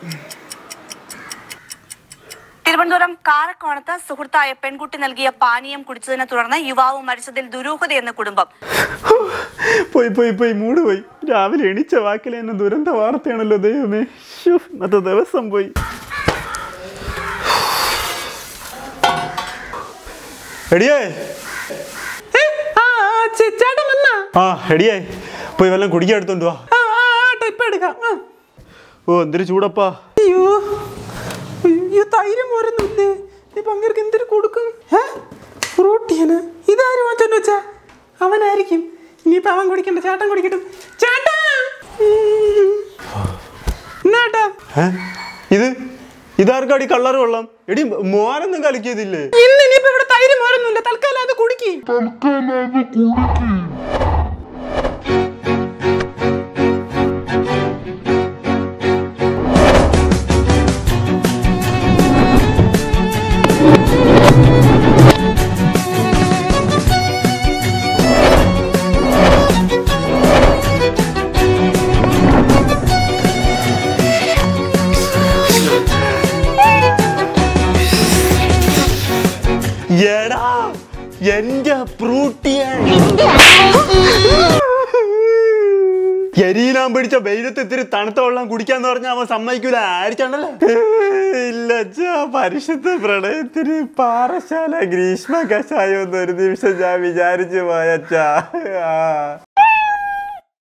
തിരുവനന്തപുരം കാരക്കോണത്ത് സുഹൃത്തായ പെൺകുട്ടി നൽകിയ പാനീയം കുടിച്ചതിനെ തുടർന്ന് യുവാവ് മരിച്ചതിൽ ദുരൂഹതയെന്ന കുടുംബം പോയി പോയി പോയി മൂട് പോയി രാവിലെ എണിച്ച വാക്കിൽ എന്നെ ദുരന്ത വാർത്തയാണല്ലോ ദൈവമേ ശ്ശോ, ഇന്നത്തെ ദിവസം പോയി എടിയേ ആ ആ, ചേ- ചേട്ടൻ വന്നാ ആ എടിയേ പോയി വല്ലതും കുടിക്കാൻ എടുത്തോണ്ട് വാ ആ ആ ആ, ഇപ്പൊ എടുക്കാം ആ. ഓ എന്തൊരു ചൂടപ്പാ അയ്യോ അയ്യോ തൈര് മോരൊന്നുമില്ലേ ഈ പങ്കർക്ക് എന്തിനു കൊടുക്കും ഏ ഫ്രൂട്ടിയന് ഇതാരും വാച്ചോണ്ട് വെച്ചാ അവനായിരിക്കും ഇനിയിപ്പോ അവൻ കുടിക്കണ്ട ചേട്ടൻ കുടിക്കട്ടെ ചേട്ടാ ഉം. എന്നാട്ടാ ഏ? ഇത് ഇതാർക്കാടി കളറ് കൊള്ളാം എടി മോനൊന്നും കളിക്കിയതില്ലേ ഇന്ന് ഇനിയിപ്പോ ഇവിടെ തൈര് മോരൊന്നുമില്ല തൽക്കാലം അത് കുടിക്കി എടാ എന്റെ ഫ്രൂട്ടിയാണ് എരിയിലാൻ പിടിച്ച വെയിലത്ത് ഇത്തിരി തണുത്ത വെള്ളം കുടിക്കാന്ന് പറഞ്ഞാൽ അവൻ സമ്മതിക്കൂല ആയിരിക്കണ്ടല്ലോ ഇല്ല അച്ഛാ പരിശുദ്ധ പ്രണയത്തിന് പാറശാല ഗ്രീഷ്മ കഷായം എന്ന് ഒരു നിമിഷം ഞാൻ വിചാരിച്ചു പോയച്ചാ